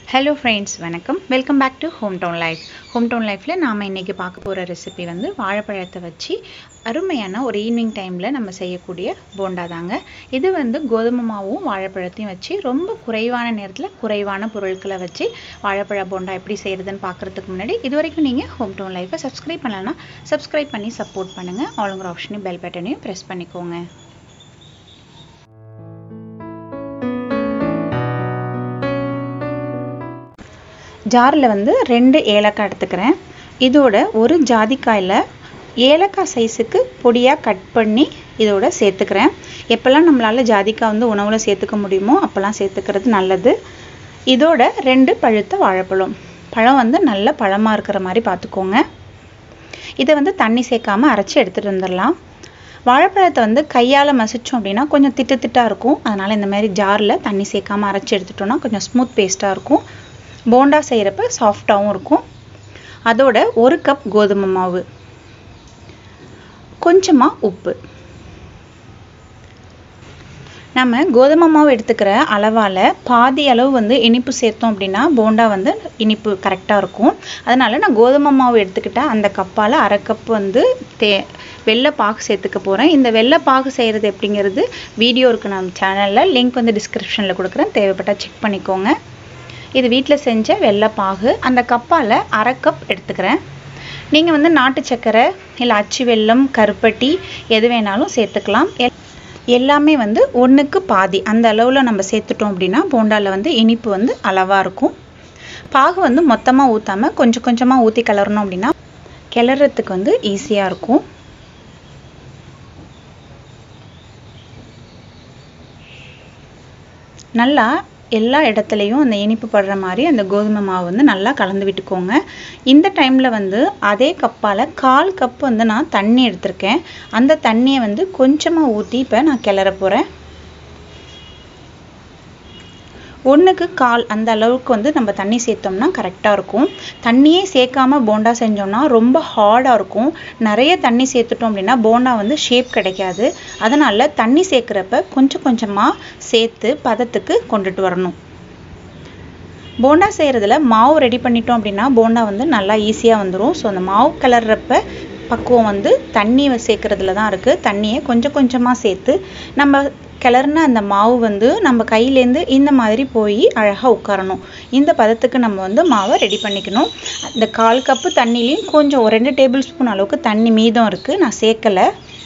hello friends வணக்கம் welcome back to home town life home town லைஃப்பில் நாம் இன்றைக்கி பார்க்க போகிற ரெசிபி வந்து வாழைப்பழத்தை வச்சு அருமையான ஒரு ஈவினிங் டைமில் நம்ம செய்யக்கூடிய போண்டா தாங்க இது வந்து கோதுமை மாவும் வாழைப்பழத்தையும் வச்சு ரொம்ப குறைவான நேரத்தில் குறைவான பொருட்களை வச்சு வாழைப்பழ போண்டா எப்படி செய்கிறதுன்னு பார்க்குறதுக்கு முன்னாடி இது வரைக்கும் நீங்கள் ஹோம் டவுன் லைஃப்பை சப்ஸ்கிரைப் பண்ணலன்னா சப்ஸ்கிரைப் பண்ணி சப்போர்ட் பண்ணுங்கள் ஆளுங்கிற ஆப்ஷனையும் பெல் பட்டனையும் ப்ரெஸ் பண்ணிக்கோங்க ஜாரில் வந்து ரெண்டு ஏலக்காய் எடுத்துக்கிறேன் இதோட ஒரு ஜாதிக்காயில் ஏலக்காய் சைஸுக்கு பொடியாக கட் பண்ணி இதோட சேர்த்துக்கிறேன் எப்போல்லாம் நம்மளால் ஜாதிக்காய் வந்து உணவில் சேர்த்துக்க முடியுமோ அப்போல்லாம் சேர்த்துக்கிறது நல்லது இதோட ரெண்டு பழுத்த வாழைப்பழம் பழம் வந்து நல்ல பழமாக இருக்கிற மாதிரி பார்த்துக்கோங்க இதை வந்து தண்ணி சேர்க்காமல் அரைச்சி எடுத்துகிட்டு வந்துடலாம் வாழைப்பழத்தை வந்து கையால் மசித்தோம் அப்படின்னா கொஞ்சம் திட்டு திட்டாக இருக்கும் அதனால் இந்த மாதிரி ஜாரில் தண்ணி சேர்க்காமல் அரைச்சி எடுத்துட்டோம்னா கொஞ்சம் ஸ்மூத் பேஸ்ட்டாக இருக்கும் போண்டா செய்கிறப்ப சாஃப்டாகவும் இருக்கும் அதோட ஒரு கப் கோதுமை மாவு கொஞ்சமாக உப்பு நம்ம கோதுமை மாவு எடுத்துக்கிற அளவால் பாதி அளவு வந்து இனிப்பு சேர்த்தோம் அப்படின்னா போண்டா வந்து இனிப்பு கரெக்டாக இருக்கும் அதனால் நான் கோதுமை மாவு எடுத்துக்கிட்டால் அந்த கப்பால் அரை கப் வந்து தே வெள்ளை பாகு சேர்த்துக்க போகிறேன் இந்த வெள்ளை பாகு செய்கிறது எப்படிங்கிறது வீடியோ இருக்குது நம்ம சேனலில் லிங்க் வந்து டிஸ்கிரிப்ஷனில் கொடுக்குறேன் தேவைப்பட்டால் செக் பண்ணிக்கோங்க இது வீட்டில் செஞ்ச வெள்ளைப்பாகு அந்த கப்பால் அரை கப் எடுத்துக்கிறேன் நீங்கள் வந்து நாட்டு சக்கரை இல்லை அச்சு வெல்லம் கருப்பட்டி எது வேணாலும் சேர்த்துக்கலாம் எல்லாமே வந்து ஒன்றுக்கு பாதி அந்த அளவில் நம்ம சேர்த்துட்டோம் அப்படின்னா போண்டாவில் வந்து இனிப்பு வந்து அளவாக இருக்கும் பாகு வந்து மொத்தமாக ஊற்றாமல் கொஞ்சம் கொஞ்சமாக ஊற்றி கிளறணும் அப்படின்னா கிளறதுக்கு வந்து ஈஸியாக இருக்கும் நல்லா எல்லா இடத்துலையும் அந்த இனிப்பு படுற மாதிரி அந்த கோதுமை மாவு வந்து நல்லா கலந்து விட்டுக்கோங்க இந்த டைமில் வந்து அதே கப்பால் கால் கப் வந்து நான் தண்ணி எடுத்திருக்கேன் அந்த தண்ணியை வந்து கொஞ்சமாக ஊற்றி இப்போ நான் கிளற போகிறேன் ஒன்றுக்கு கால் அந்த அளவுக்கு வந்து நம்ம தண்ணி சேர்த்தோம்னா கரெக்டாக இருக்கும் தண்ணியே சேர்க்காம போண்டா செஞ்சோம்னா ரொம்ப ஹார்டாக இருக்கும் நிறைய தண்ணி சேர்த்துட்டோம் அப்படின்னா போண்டா வந்து ஷேப் கிடைக்காது அதனால் தண்ணி சேர்க்குறப்ப கொஞ்சம் கொஞ்சமாக சேர்த்து பதத்துக்கு கொண்டுட்டு வரணும் போண்டா செய்கிறதுல மாவு ரெடி பண்ணிட்டோம் அப்படின்னா போண்டா வந்து நல்லா ஈஸியாக வந்துடும் ஸோ அந்த மாவு கிளறப்ப பக்குவம் வந்து தண்ணி சேர்க்குறதுல தான் இருக்குது தண்ணியை கொஞ்சம் கொஞ்சமாக சேர்த்து நம்ம கிளறுன அந்த மாவு வந்து நம்ம கையிலேருந்து இந்த மாதிரி போய் அழகாக உட்காரணும் இந்த பதத்துக்கு நம்ம வந்து மாவை ரெடி பண்ணிக்கணும் இந்த கால் கப்பு தண்ணிலையும் கொஞ்சம் ஒரு ரெண்டு டேபிள் ஸ்பூன் அளவுக்கு தண்ணி மீதம் இருக்குது நான் சேர்க்கலை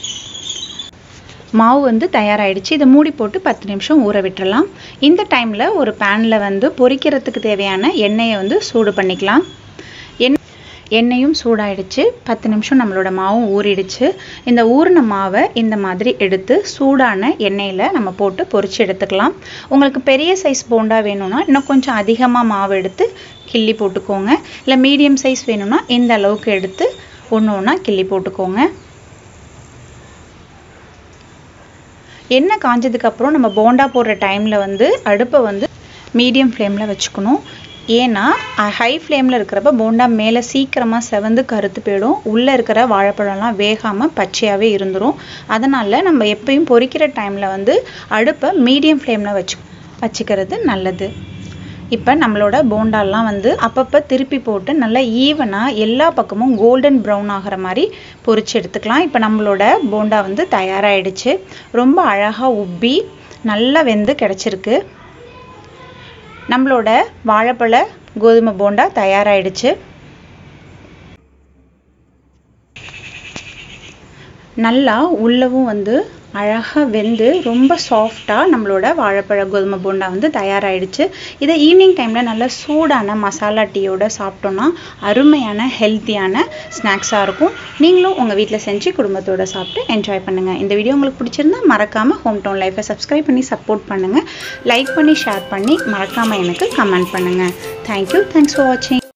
மாவு வந்து தயாராகிடுச்சு இதை மூடி போட்டு பத்து நிமிஷம் ஊற விட்டுறலாம் இந்த டைமில் ஒரு பேனில் வந்து பொரிக்கிறதுக்கு தேவையான எண்ணெயை வந்து சூடு பண்ணிக்கலாம் எண் எண்ணெயும் சூடாயிடுச்சு பத்து நிமிஷம் நம்மளோட மாவும் ஊறிடுச்சு இந்த ஊறின மாவை இந்த மாதிரி எடுத்து சூடான எண்ணெயில் நம்ம போட்டு பொரிச்சு எடுத்துக்கலாம் உங்களுக்கு பெரிய சைஸ் போண்டா வேணும்னா இன்னும் கொஞ்சம் அதிகமாக மாவு எடுத்து கிள்ளி போட்டுக்கோங்க இல்லை மீடியம் சைஸ் வேணும்னா இந்த அளவுக்கு எடுத்து ஒன்று ஒன்றா கிள்ளி போட்டுக்கோங்க எண்ணெய் காஞ்சதுக்கப்புறம் நம்ம போண்டா போடுற டைமில் வந்து அடுப்பை வந்து மீடியம் ஃப்ளேமில் வச்சுக்கணும் ஏன்னா ஹை ஃப்ளேமில் இருக்கிறப்ப போண்டா மேலே சீக்கிரமாக செவந்து கருத்து போயிடும் உள்ளே இருக்கிற வாழைப்பழம்லாம் வேகாமல் பச்சையாகவே இருந்துடும் அதனால் நம்ம எப்பயும் பொரிக்கிற டைமில் வந்து அடுப்பை மீடியம் ஃப்ளேமில் வச்சு வச்சுக்கிறது நல்லது இப்போ நம்மளோட போண்டாலாம் வந்து அப்பப்போ திருப்பி போட்டு நல்லா ஈவனாக எல்லா பக்கமும் கோல்டன் ப்ரௌன் ஆகிற மாதிரி பொரிச்சு எடுத்துக்கலாம் இப்போ நம்மளோட போண்டா வந்து தயாராகிடுச்சு ரொம்ப அழகாக உப்பி நல்லா வெந்து கிடச்சிருக்கு நம்மளோட வாழைப்பழ கோதுமை போண்டா தயாராகிடுச்சு நல்லா உள்ளவும் வந்து அழகாக வெந்து ரொம்ப சாஃப்டாக நம்மளோட வாழைப்பழ கோதுமை போண்டா வந்து தயாராகிடுச்சு இதை ஈவினிங் டைமில் நல்ல சூடான மசாலா டீயோட சாப்பிட்டோன்னா அருமையான ஹெல்த்தியான ஸ்நாக்ஸாக இருக்கும் நீங்களும் உங்கள் வீட்டில் செஞ்சு குடும்பத்தோடு சாப்பிட்டு என்ஜாய் பண்ணுங்கள் இந்த வீடியோ உங்களுக்கு பிடிச்சிருந்தா மறக்காமல் ஹோம் டவுன் லைஃப்பை சப்ஸ்கிரைப் பண்ணி சப்போர்ட் பண்ணுங்கள் லைக் பண்ணி ஷேர் பண்ணி மறக்காமல் எனக்கு கமெண்ட் பண்ணுங்கள் தேங்க்யூ தேங்க்ஸ் ஃபார் வாட்சிங்